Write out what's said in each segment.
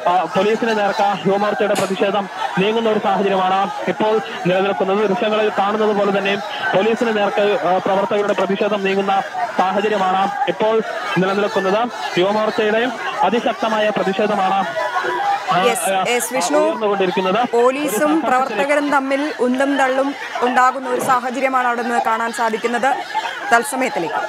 ആ, പോലീസിന് നേർക്ക് യുവമോർച്ചയുടെ പ്രതിഷേധം നീങ്ങുന്ന ഒരു സാഹചര്യമാണ് ഇപ്പോൾ നിലനിൽക്കുന്നത് ദൃശ്യങ്ങളിൽ കാണുന്നത് പോലെ തന്നെ പോലീസിന് നേർക്ക് ആ, പ്രവർത്തകരുടെ പ്രതിഷേധം നീങ്ങുന്ന സാഹചര്യമാണ് ഇപ്പോൾ നിലനിൽക്കുന്നത് യുവമോർച്ചയുടെ അതിശക്തമായ പ്രതിഷേധമാണ് ആ, Yes, ആ, yes, വിഷ്ണു. ഉയർന്നുകൊണ്ടിരിക്കുന്നത് പോലീസും പ്രവർത്തകരും തമ്മിൽ ഉന്തും തള്ളും ഉണ്ടാകുന്ന ഒരു സാഹചര്യമാണ് അവിടെ നിന്ന് കാണാൻ സാധിക്കുന്നത് തത്സമയത്തിലേക്ക്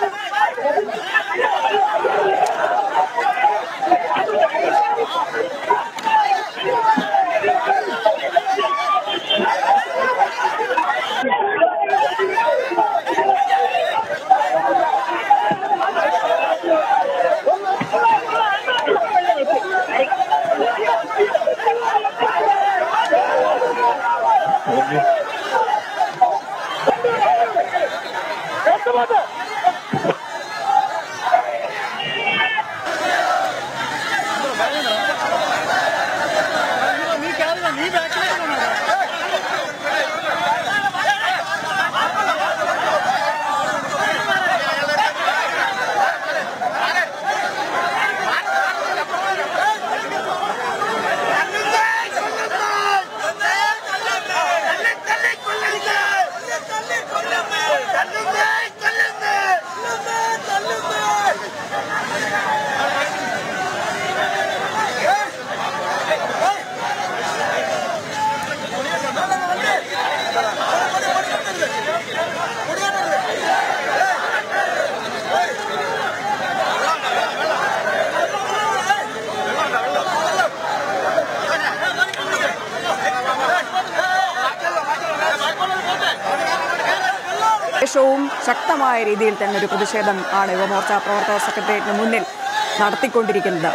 ശേഷവും ശക്തമായ രീതിയിൽ തന്നെ ഒരു പ്രതിഷേധം ആണ് യുവമോർച്ച പ്രവർത്തക സെക്രട്ടേറിയറ്റിന് മുന്നിൽ നടത്തിക്കൊണ്ടിരിക്കുന്നത്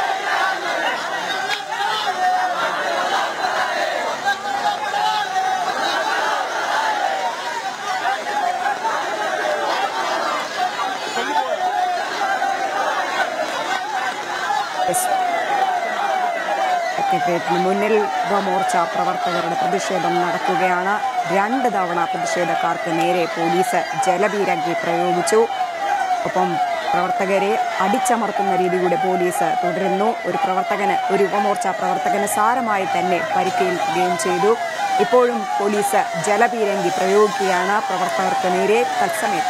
Yes. സെക്രട്ടേറിയറ്റിന് മുന്നിൽ യുവമോർച്ച പ്രവർത്തകരുടെ പ്രതിഷേധം നടക്കുകയാണ് രണ്ട് തവണ പ്രതിഷേധക്കാർക്ക് നേരെ പോലീസ് ജലപീരങ്കി പ്രയോഗിച്ചു ഒപ്പം പ്രവർത്തകരെ അടിച്ചമർത്തുന്ന രീതിയിലൂടെ പോലീസ് തുടരുന്നു ഒരു പ്രവർത്തകന് ഒരു യുവമോർച്ച പ്രവർത്തകന് സാരമായി തന്നെ പരിക്കേൽക്കുകയും ചെയ്തു ഇപ്പോഴും പോലീസ് ജലപീരങ്കി പ്രയോഗിക്കുകയാണ് പ്രവർത്തകർക്ക് നേരെ തത്സമയം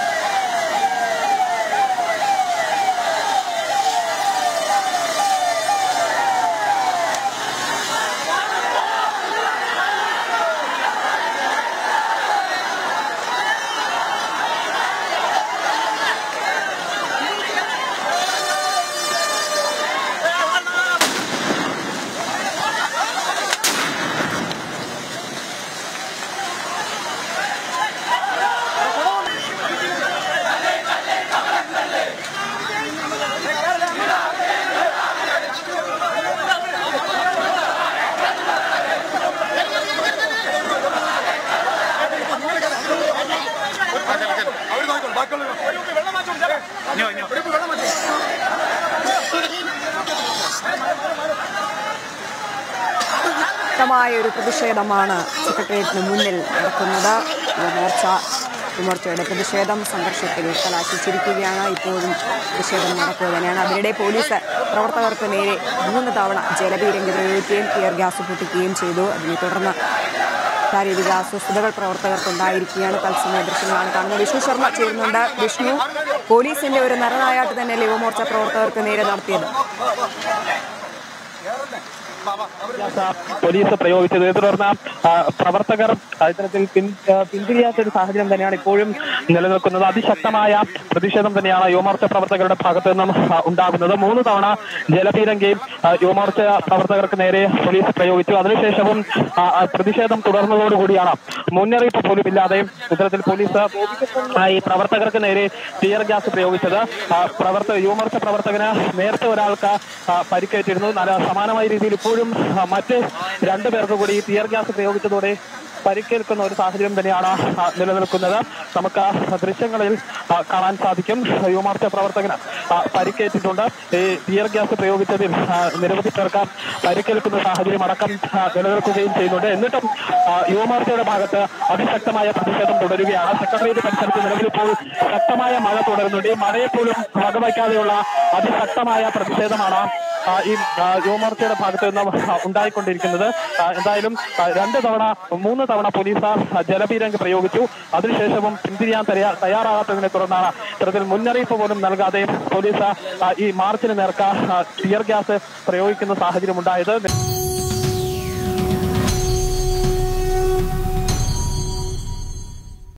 ശക്തമായ ഒരു പ്രതിഷേധമാണ് സെക്രട്ടേറിയറ്റിന് മുന്നിൽ നടക്കുന്നത് യുവമോർച്ച യുവമോർച്ചയുടെ പ്രതിഷേധം സംഘർഷത്തിൽ കലാശിച്ചിരിക്കുകയാണ് ഇപ്പോഴും പ്രതിഷേധം നടക്കുക തന്നെയാണ് അതിനിടെ പോലീസ് പ്രവർത്തകർക്ക് നേരെ മൂന്ന് തവണ ജലപീരങ്കി പ്രയോഗിക്കുകയും ടിയർ ഗ്യാസ് പൊട്ടിക്കുകയും ചെയ്തു അതിനെ തുടർന്ന് ശാരീരിക അസ്വസ്ഥതകൾ പ്രവർത്തകർക്കുണ്ടായിരിക്കുകയാണ് തത്സമയ ദൃശ്യങ്ങളാണ് കാണുന്നത് വിഷ്ണു ശർമ്മ ചേരുന്നുണ്ട് വിഷ്ണു പോലീസിന്റെ ഒരു നരനായാട്ട് തന്നെ യുവമോർച്ച പ്രവർത്തകർക്ക് നേരെ നടത്തിയത് പോലീസ് പ്രയോഗിച്ചത് ഇതേ തുടർന്ന് ആ, പ്രവർത്തകർ ആ, ഇത്തരത്തിൽ പിൻ ആ, പിന്തിരിയാത്ത ഒരു സാഹചര്യം തന്നെയാണ് ഇപ്പോഴും നിലനിൽക്കുന്നത് അതിശക്തമായ പ്രതിഷേധം തന്നെയാണ് യുവമോർച്ച പ്രവർത്തകരുടെ ഭാഗത്തു നിന്നും ആ, ഉണ്ടാകുന്നത് മൂന്ന് തവണ ജലപീരങ്കി ആ, യുവമോർച്ച പ്രവർത്തകർക്ക് നേരെ പോലീസ് പ്രയോഗിച്ചു അതിനുശേഷവും ആ, ആ, പ്രതിഷേധം തുടർന്നതോടുകൂടിയാണ് മുന്നറിയിപ്പ് പോലും ഇല്ലാതെ ഇത്തരത്തിൽ പോലീസ് ആ, ഈ പ്രവർത്തകർക്ക് നേരെ ടിയർ ഗ്യാസ് പ്രയോഗിച്ചത് ആ, പ്രവർത്തക യുവമോർച്ച പ്രവർത്തകന് നേരത്തെ ഒരാൾക്ക് ആ, പരിക്കേറ്റിരുന്നു നല്ല സമാനമായ രീതിയിൽ ഇപ്പോഴും ആ, മറ്റ് രണ്ടു പേർക്ക് കൂടി ടിയർ ഗ്യാസ് പ്രയോഗിച്ചതോടെ പരിക്കേൽക്കുന്ന ഒരു സാഹചര്യം തന്നെയാണ് ആ, നിലനിൽക്കുന്നത് നമുക്ക് ആ ദൃശ്യങ്ങളിൽ ആ, കാണാൻ സാധിക്കും യുവമോർച്ച പ്രവർത്തകന് ആ, പരിക്കേറ്റിട്ടുണ്ട് ഈ ടിയർ ഗ്യാസ് പ്രയോഗിച്ചതിൽ ആ, നിരവധി പേർക്ക് പരിക്കേൽക്കുന്ന സാഹചര്യം അടക്കം ആ, നിലനിൽക്കുകയും ചെയ്യുന്നുണ്ട് എന്നിട്ടും ആ, യുവമോർച്ചയുടെ ഭാഗത്ത് അതിശക്തമായ പ്രതിഷേധം തുടരുകയാണ് സെക്രട്ടേറിയറ്റ് പരിസരത്ത് നിലവിൽ ഇപ്പോൾ ശക്തമായ മഴ തുടരുന്നുണ്ട് ഈ മഴയെ പോലും വകവയ്ക്കാതെയുള്ള അതിശക്തമായ പ്രതിഷേധമാണ് ആ, ഈ ആ, യുവമോർച്ചയുടെ ഭാഗത്ത് നിന്ന് ആ, ഉണ്ടായിക്കൊണ്ടിരിക്കുന്നത് ആ, എന്തായാലും ആ, രണ്ട് തവണ മൂന്ന് തവണ പോലീസ് ആ, ജലപീരങ്കി പ്രയോഗിച്ചു അതിനുശേഷവും പിന്തിരിയാൻ തയ്യാ- തയ്യാറാകാത്തതിനെ തുടർന്നാണ് ഇത്തരത്തിൽ മുന്നറിയിപ്പ് പോലും നൽകാതെ പോലീസ് ആ, ഈ മാർച്ചിന് നേർക്ക ടിയർ ഗ്യാസ് പ്രയോഗിക്കുന്ന സാഹചര്യം ഉണ്ടായത്